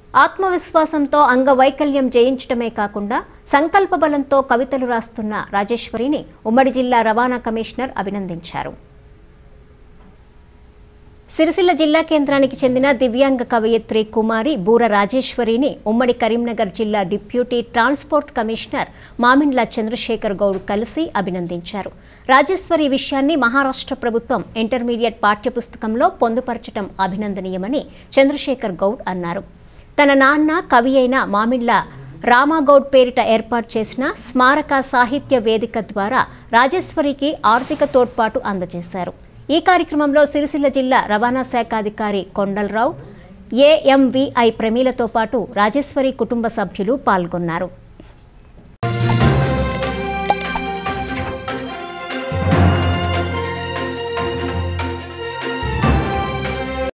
ఆత్మవిశ్వాసంతో అంగవైకల్యం జయించడమే కాకుండా సంకల్ప బలంతో కవితలు రాస్తున్న రాజేశ్వరిని ఉమ్మడి జిల్లా రవాణా కమిషనర్ అభినందించారు సిరిసిల్ల జిల్లా కేంద్రానికి చెందిన దివ్యాంగ కవయిత్రి కుమారి బూర రాజేశ్వరిని ఉమ్మడి కరీంనగర్ జిల్లా deputy transport commissioner Mamindla Chandrashekar Goud కలిసి అభినందించారు రాజేశ్వరి విషయాన్ని మహారాష్ట్ర ప్రభుత్వం ఇంటర్మీడియట్ పాఠ్యపుస్తకంలో పొందుపరచడం అభినందనీయమని చంద్రశేఖర్ గౌడ్ అన్నారు తన నాన్న కవి అయిన మామిండ్ల రామాగౌడ్ పేరిట ఏర్పాటు చేసిన స్మారక సాహిత్య వేదిక ద్వారా రాజేశ్వరికి ఆర్థిక తోడ్పాటు అందజేశారు ఈ కార్యక్రమంలో సిరిసిల్ల జిల్లా రవాణా శాఖ అధికారి కొండలరావు ఏఎంవిఐ ప్రమీలతో పాటు రాజేశ్వరి కుటుంబ సభ్యులు పాల్గొన్నారు